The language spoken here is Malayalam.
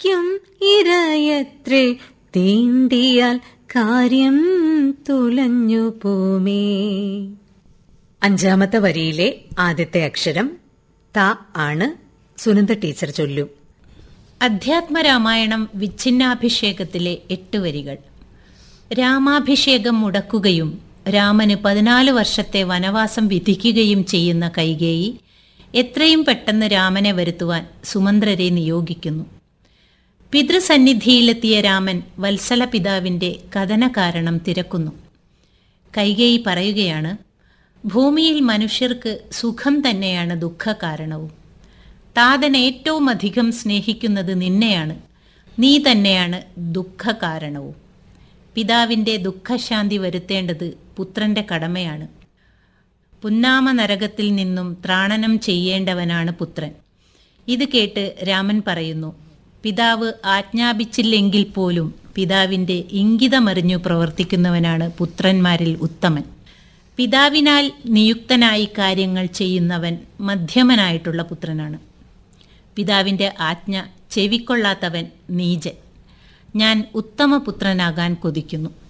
ക്കും ഇരയത്രേ തീണ്ടിയാൽ കാര്യം തുലഞ്ഞു പോമേ അഞ്ചാമത്തെ വരിയിലെ ആദ്യത്തെ അക്ഷരം ത ആണ് സുനന്ദ ടീച്ചർ ചൊല്ലും അധ്യാത്മരാമായണം വിച്ഛിന്നാഭിഷേകത്തിലെ എട്ട് വരികൾ രാമാഭിഷേകം മുടക്കുകയും രാമന് പതിനാല് വർഷത്തെ വനവാസം വിധിക്കുകയും ചെയ്യുന്ന കൈകേയി എത്രയും പെട്ടെന്ന് രാമനെ വരുത്തുവാൻ സുമന്ത്രരെ നിയോഗിക്കുന്നു പിതൃസന്നിധിയിലെത്തിയ രാമൻ വത്സല പിതാവിന്റെ കഥന കാരണം തിരക്കുന്നു കൈകേയി പറയുകയാണ് ഭൂമിയിൽ മനുഷ്യർക്ക് സുഖം തന്നെയാണ് ദുഃഖകാരണവും താതൻ ഏറ്റവും അധികം സ്നേഹിക്കുന്നത് നിന്നെയാണ് നീ തന്നെയാണ് ദുഃഖകാരണവും പിതാവിൻ്റെ ദുഃഖശാന്തി വരുത്തേണ്ടത് പുത്രന്റെ കടമയാണ് പുന്നാമ നരകത്തിൽ നിന്നും ത്രാണനം ചെയ്യേണ്ടവനാണ് പുത്രൻ ഇത് കേട്ട് രാമൻ പറയുന്നു പിതാവ് ആജ്ഞാപിച്ചില്ലെങ്കിൽ പോലും പിതാവിൻ്റെ ഇംഗിതമറിഞ്ഞു പ്രവർത്തിക്കുന്നവനാണ് പുത്രന്മാരിൽ ഉത്തമൻ പിതാവിനാൽ നിയുക്തനായി കാര്യങ്ങൾ ചെയ്യുന്നവൻ മധ്യമനായിട്ടുള്ള പുത്രനാണ് പിതാവിൻ്റെ ആജ്ഞ ചെവിക്കൊള്ളാത്തവൻ നീചൻ ഞാൻ ഉത്തമ പുത്രനാകാൻ കൊതിക്കുന്നു